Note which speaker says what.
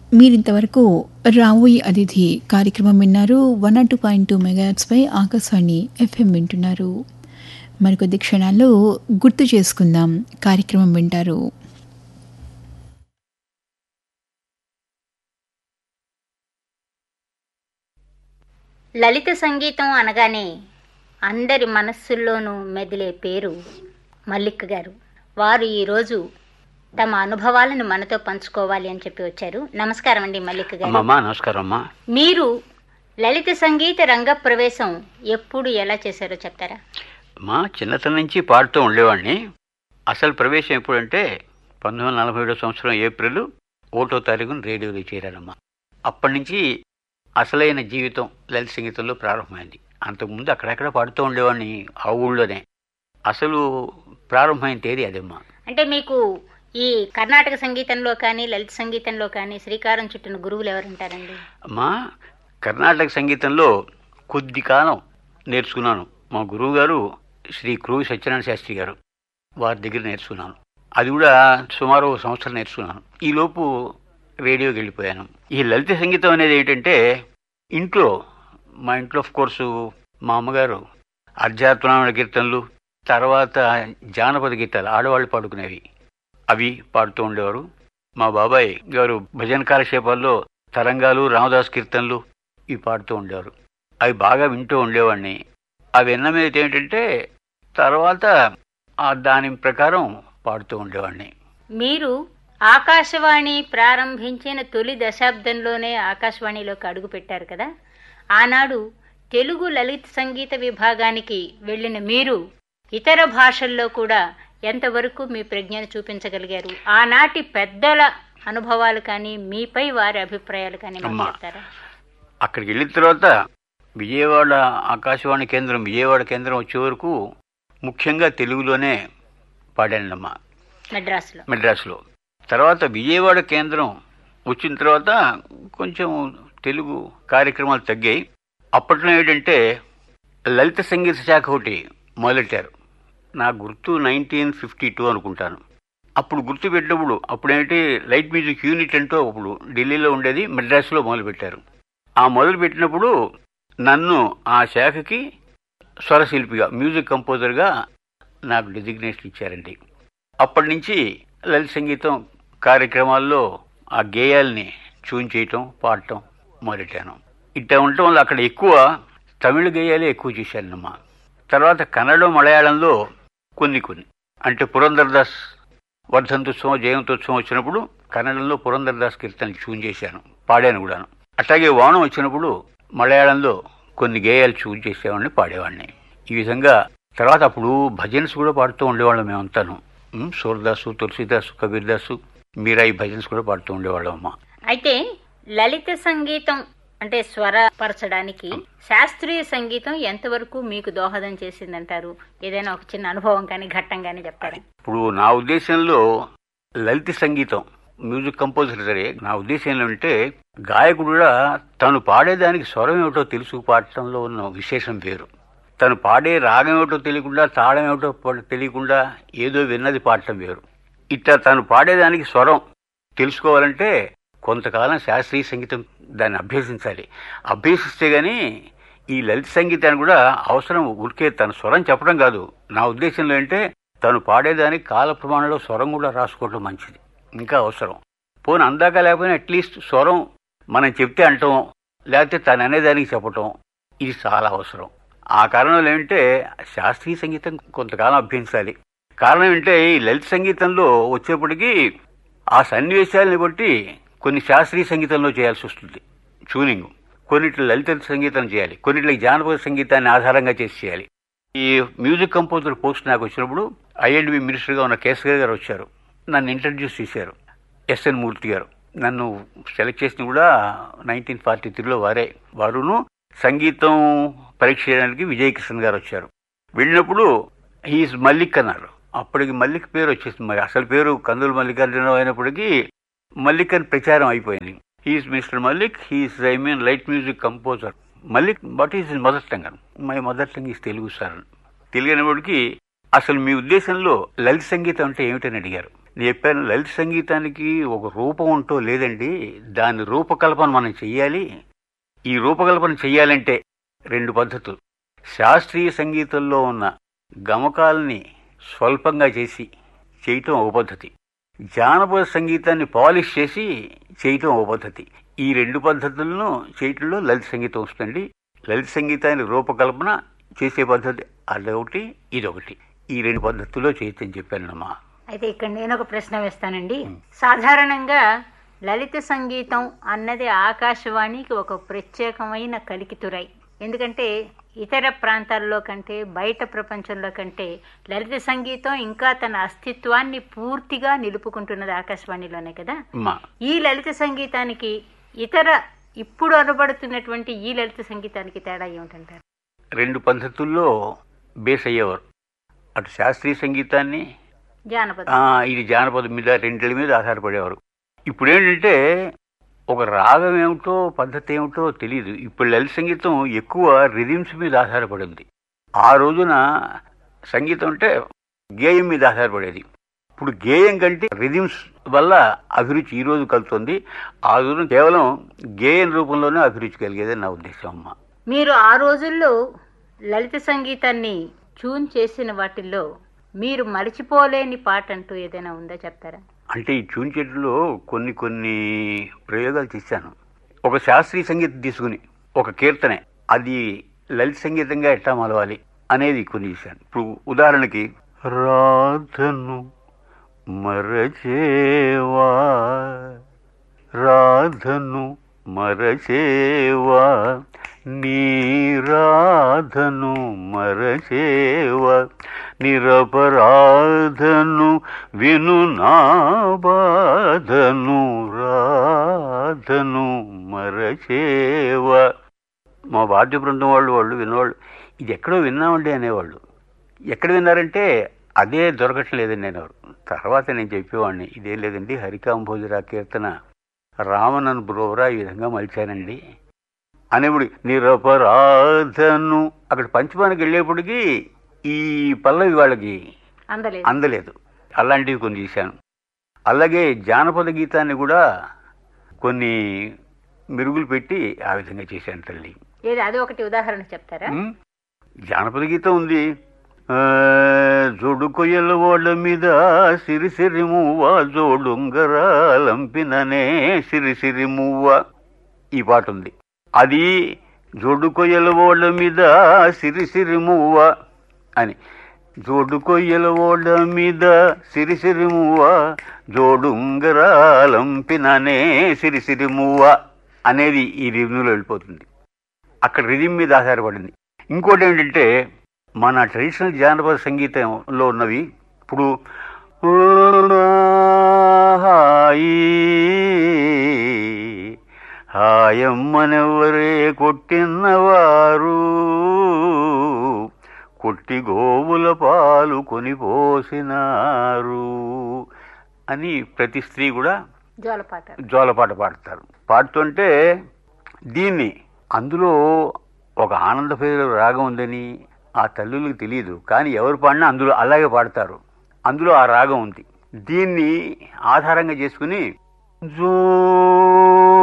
Speaker 1: మీరింతవరకు రావోయి అతిథి కార్యక్రమం విన్నారు వన్ టూ పాయింట్ టూ మెగాట్స్పై ఆకాశవాణి ఎఫ్ఎం వింటున్నారు మరికొద్ది క్షణాల్లో గుర్తు చేసుకుందాం కార్యక్రమం వింటారు
Speaker 2: లలిత సంగీతం అనగానే అందరి మనస్సుల్లోనూ మెదిలే పేరు మల్లిక్ గారు వారు ఈరోజు తమ అనుభవాలను మనతో పంచుకోవాలి అని చెప్పి వచ్చారు నమస్కారం అండి మల్లిక్ గారు
Speaker 3: అమ్మమ్మా నమస్కారం అమ్మా
Speaker 2: మీరు లలిత సంగీత రంగ ప్రవేశం ఎప్పుడు ఎలా చేశారో చెప్తారా
Speaker 3: మా చిన్నతనం నుంచి పాడుతూ ఉండేవాడిని అసలు ప్రవేశం ఎప్పుడంటే పంతొమ్మిది వందల నలభై ఏడో సంవత్సరం ఏప్రిల్ ఒకటో తారీఖున రేడియోలో చేరానమ్మా అప్పటి నుంచి అసలైన జీవితం లలిత సంగీతంలో ప్రారంభమైంది అంతకుముందు అక్కడెక్కడ పాడుతూ ఉండేవాడిని ఆ ఊళ్ళోనే అసలు ప్రారంభమైన తేదీ అదేమ్మా
Speaker 2: అంటే మీకు ఈ కర్ణాటక సంగీతంలో కానీ లలిత సంగీతంలో కానీ శ్రీకారం చుట్టిన గురువులు ఎవరుంటారండి
Speaker 3: అమ్మా కర్ణాటక సంగీతంలో కొద్ది కాలం నేర్చుకున్నాను మా గురువు గారు శ్రీ క్రూవి సత్యనారాయణ శాస్త్రి గారు వారి దగ్గర నేర్చుకున్నాను అది కూడా సుమారు ఒక సంవత్సరం నేర్చుకున్నాను ఈలోపు రేడియోకి వెళ్ళిపోయాను ఈ లలిత సంగీతం అనేది ఏంటంటే ఇంట్లో మా ఇంట్లో ఆఫ్ కోర్సు మా అమ్మగారు అర్జాత్మనామ కీర్తనలు తర్వాత జానపద గీతాలు ఆడవాళ్ళు పాడుకునేవి అవి పాడుతూ ఉండేవారు మా బాబాయ్ గారు భజన కాలక్షేపాల్లో తరంగాలు రామదాస్ కీర్తనలు ఇవి పాడుతూ ఉండేవారు అవి బాగా వింటూ ఉండేవాడిని అవి విన్న మీద ఏంటంటే తర్వాత ఆ దాని ప్రకారం పాడుతూ ఉండేవాడిని
Speaker 2: మీరు ఆకాశవాణి ప్రారంభించిన తొలి దశాబ్దంలోనే ఆకాశవాణిలోకి అడుగు పెట్టారు కదా ఆనాడు తెలుగు లలిత సంగీత విభాగానికి వెళ్ళిన మీరు ఇతర భాషల్లో కూడా ఎంతవరకు మీ ప్రజ్ఞను చూపించగలిగారు ఆనాటి పెద్దల అనుభవాలు కానీ మీపై వారి అభిప్రాయాలు కానీ మాకు
Speaker 3: అమ్మా.
Speaker 2: చెప్తారా
Speaker 3: అక్కడికి వెళ్ళిన తర్వాత విజయవాడ ఆకాశవాణి కేంద్రం విజయవాడ కేంద్రం వచ్చే వరకు ముఖ్యంగా తెలుగులోనే పాడానమ్మా
Speaker 2: మెడ్రాస్లో
Speaker 3: మెడ్రాస్లో తర్వాత విజయవాడ కేంద్రం వచ్చిన తర్వాత కొంచెం తెలుగు కార్యక్రమాలు తగ్గాయి అప్పట్లో ఏంటంటే లలిత సంగీత శాఖ ఒకటి మొదలెట్టారు నా గుర్తు నైన్టీన్ ఫిఫ్టీ టూ అనుకుంటాను అప్పుడు గుర్తు పెట్టినప్పుడు అప్పుడేంటి లైట్ మ్యూజిక్ యూనిట్ అంటూ అప్పుడు ఢిల్లీలో ఉండేది మెడ్రాస్లో మొదలుపెట్టారు ఆ మొదలు పెట్టినప్పుడు నన్ను ఆ శాఖకి స్వరశిల్పిగా మ్యూజిక్ కంపోజర్గా నాకు డెసిగ్నేషన్ ఇచ్చారండి అప్పటి నుంచి లలిత సంగీతం కార్యక్రమాల్లో ఆ గేయాల్ని చూన్ చేయటం పాడటం మొదలెట్టాను ఇట్లా ఉండటం వల్ల అక్కడ ఎక్కువ తమిళ గేయాలే ఎక్కువ చేశానమ్మా తర్వాత కన్నడ మలయాళంలో కొన్ని కొన్ని అంటే పురంధర్దాస్ వర్ధంతోత్సవం జయంతోత్సవం వచ్చినప్పుడు కన్నడంలో పురంధర్దాస్ కీర్తనలు చూన్ చేశాను పాడాను కూడాను అట్లాగే వానం వచ్చినప్పుడు మలయాళంలో కొన్ని గేయాలు చూన్ చేసేవాడిని పాడేవాడిని ఈ విధంగా తర్వాత అప్పుడు భజన్స్ కూడా పాడుతూ ఉండేవాళ్ళం మేమంతాను ఉమ్, సూరదాసు తులసిదాసు కబీర్దాసు మీరా ఈ భజన్స్ కూడా పాడుతూ ఉండేవాళ్ళం అమ్మ
Speaker 2: అయితే లలిత సంగీతం అంటే స్వరపరచడానికి శాస్త్రీయ సంగీతం ఎంతవరకు మీకు దోహదం చేసిందంటారు ఏదైనా ఒక చిన్న అనుభవం కానీ ఘట్టం కానీ చెప్తారా
Speaker 3: ఇప్పుడు నా ఉద్దేశంలో లలిత సంగీతం మ్యూజిక్ కంపోజర్ సరే నా ఉద్దేశం ఏంటంటే గాయకుడు కూడా తను పాడేదానికి స్వరం ఏమిటో తెలుసు పాడటంలో ఉన్న విశేషం వేరు తను పాడే రాగం ఏమిటో తెలియకుండా తాళం ఏమిటో ప- తెలియకుండా ఏదో విన్నది పాడటం వేరు ఇట్లా తను పాడేదానికి స్వరం తెలుసుకోవాలంటే కొంతకాలం శాస్త్రీయ సంగీతం దాన్ని అభ్యసించాలి అభ్యసిస్తే గానీ ఈ లలిత సంగీతాన్ని కూడా అవసరం ఉరికే తన స్వరం చెప్పడం కాదు నా ఉద్దేశంలో అంటే తను పాడేదానికి కాల ప్రమాణంలో స్వరం కూడా రాసుకోవడం మంచిది ఇంకా అవసరం పోనీ అందాక లేకపోయినా అట్లీస్ట్ స్వరం మనం చెప్తే అంటాం లేకపోతే తను అనేదానికి చెప్పటం ఇది చాలా అవసరం ఆ కారణంలో ఏంటంటే శాస్త్రీయ సంగీతం కొంతకాలం అభ్యసించాలి కారణం ఏంటంటే ఈ లలిత సంగీతంలో వచ్చేప్పటికీ ఆ సన్నివేశాలని బట్టి కొన్ని శాస్త్రీయ సంగీతంలో చేయాల్సి వస్తుంది ట్యూనింగ్ కొన్నిట్లో లలిత సంగీతం చేయాలి కొన్నిట్లో జానపద సంగీతాన్ని ఆధారంగా చేసి చేయాలి ఈ మ్యూజిక్ కంపోజర్ పోస్ట్ నాకు వచ్చినప్పుడు ఐఎండ్బి మినిస్టర్గా ఉన్న కేసరి గారు వచ్చారు నన్ను ఇంట్రడ్యూస్ చేశారు ఎస్ఎన్ మూర్తి గారు నన్ను సెలెక్ట్ చేసిన కూడా నైన్టీన్ ఫార్టీ త్రీలో వారే వారును సంగీతం పరీక్ష చేయడానికి విజయకృష్ణ గారు వచ్చారు వెళ్ళినప్పుడు హీఈస్ మల్లిక్ అన్నారు అప్పటికి మల్లిక్ పేరు వచ్చేసింది మరి అసలు పేరు కందుల మల్లికార్జునరావు అయినప్పటికీ మల్లిక్ అని ప్రచారం అయిపోయింది he's mister Mallik he's I mean light music composer Mallik what is mother tongue my mother tongue is Telugu sir Telugu అనేప్పటికీ అసలు మీ ఉద్దేశంలో లలిత సంగీతం అంటే ఏమిటని అడిగారు నేను చెప్పాను లలిత సంగీతానికి ఒక రూపం ఉంటో లేదండి దాని రూపకల్పన మనం చెయ్యాలి ఈ రూపకల్పన చెయ్యాలంటే రెండు పద్ధతులు శాస్త్రీయ సంగీతంలో ఉన్న గమకాలని స్వల్పంగా చేసి చేయటం ఒక పద్ధతి జానపద సంగీతాన్ని పాలిష్ చేసి చేయటం ఒక పద్ధతి ఈ రెండు పద్ధతులను చేయటంలో లలిత సంగీతం వస్తుంది లలిత సంగీతాన్ని రూపకల్పన చేసే పద్ధతి అదొకటి ఇదొకటి ఈ రెండు పద్ధతుల్లో చేయొచ్చని చెప్పానమ్మా
Speaker 2: అయితే ఇక్కడ నేను ఒక ప్రశ్న వేస్తానండి సాధారణంగా లలిత సంగీతం అన్నది ఆకాశవాణికి ఒక ప్రత్యేకమైన కలికితురై ఎందుకంటే ఇతర ప్రాంతాల్లో కంటే బయట ప్రపంచంలో కంటే లలిత సంగీతం ఇంకా తన అస్తిత్వాన్ని పూర్తిగా నిలుపుకుంటున్నది ఆకాశవాణిలోనే కదా
Speaker 3: అమ్మా
Speaker 2: ఈ లలిత సంగీతానికి ఇతర ఇప్పుడు అనబడుతున్నటువంటి ఈ లలిత సంగీతానికి తేడా ఏమిటంటారు
Speaker 3: రెండు పద్ధతుల్లో బేస్ అయ్యేవారు అటు శాస్త్రీయ సంగీతాన్ని
Speaker 2: జానపద
Speaker 3: ఆ, ఇది జానపదం మీద రెండింటి మీద ఆధారపడేవారు ఇప్పుడు ఏంటంటే ఒక రాగం ఏమిటో పద్ధతి ఏమిటో తెలియదు ఇప్పుడు లలిత సంగీతం ఎక్కువ రిథిమ్స్ మీద ఆధారపడింది ఆ రోజున సంగీతం అంటే గేయం మీద ఆధారపడేది ఇప్పుడు గేయం కంటే రిథిమ్స్ వల్ల అభిరుచి ఈ రోజు కలుగుతుంది ఆ రోజున కేవలం గేయం రూపంలోనే అభిరుచి కలిగేదని నా ఉద్దేశం అమ్మా
Speaker 2: మీరు ఆ రోజుల్లో లలిత సంగీతాన్ని ట్యూన్ చేసిన వాటిల్లో మీరు మర్చిపోలేని పాట అంటూ ఏదైనా ఉందా చెప్తారా
Speaker 3: అంటే ఈ ట్యూన్ చెట్టులో కొన్ని కొన్ని ప్రయోగాలు చేశాను ఒక శాస్త్రీయ సంగీతం తీసుకుని ఒక కీర్తనే అది లలిత సంగీతంగా ఎట్లా మలవాలి అనేది కొన్ని చేశాను ఇప్పుడు ఉదాహరణకి రాధను మరచేవా రాధను మరచేవా నీ రాధను మరచేవా నిరపరాధను విను నా బాధను రాధను మరచేవా మా వాద్య బృందం వాళ్ళు వాళ్ళు విన్నవాళ్ళు ఇది ఎక్కడో విన్నామండి అనేవాళ్ళు ఎక్కడ విన్నారంటే అదే దొరకట్లేదండి అనేవారు తర్వాత నేను చెప్పేవాడిని ఇదేం లేదండి హరికాంభోజరా కీర్తన రామనన్ బ్రోవరా ఈ విధంగా మలిచానండి అనేప్పుడు నిరపరాధను అక్కడ పంచమానికి వెళ్ళేప్పటికి ఈ పల్లవి వాళ్ళకి
Speaker 2: అందలేదు
Speaker 3: అందలేదు అలాంటివి కొన్ని చేశాను అలాగే జానపద గీతాన్ని కూడా కొన్ని మెరుగులు పెట్టి ఆ విధంగా చేశాను తల్లి
Speaker 2: ఏది అది ఒకటి ఉదాహరణ చెప్తారా
Speaker 3: ఉమ్, జానపద గీతం ఉంది ఆ, జోడు కొయ్యల ఓళ్ళ మీద సిరి సిరి మువ్వ జోడుంగరాలంపిననే సిరి సిరి మువ్వ ఈ పాట ఉంది అది జోడు కొయ్యల ఓళ్ళ మీద సిరి సిరి మువ్వ అని జోడు కొయ్యల ఓళ్ళ మీద సిరి సిరి మువ్వ జోడుంగరాలంపిననే సిరి సిరి మువ్వ అనేది ఈ రివ్యూలో వెళ్ళిపోతుంది అక్కడ రిధిం మీద ఆధారపడింది ఇంకోటి ఏంటంటే మన ట్రెడిషనల్ జానపద సంగీతంలో ఉన్నవి ఇప్పుడు హాయి హాయమ్మనెవరే కొట్టినవారు కొట్టి గోవుల పాలు కొనిపోసినారు అని ప్రతి స్త్రీ కూడా
Speaker 2: జోలపాట
Speaker 3: జోలపాట పాడతారు పాడుతుంటే దీన్ని అందులో ఒక ఆనందభైరవ రాగం ఉందని ఆ తల్లులకు తెలియదు కానీ ఎవరు పాడినా అందులో అలాగే పాడతారు అందులో ఆ రాగం ఉంది దీన్ని ఆధారంగా చేసుకుని జో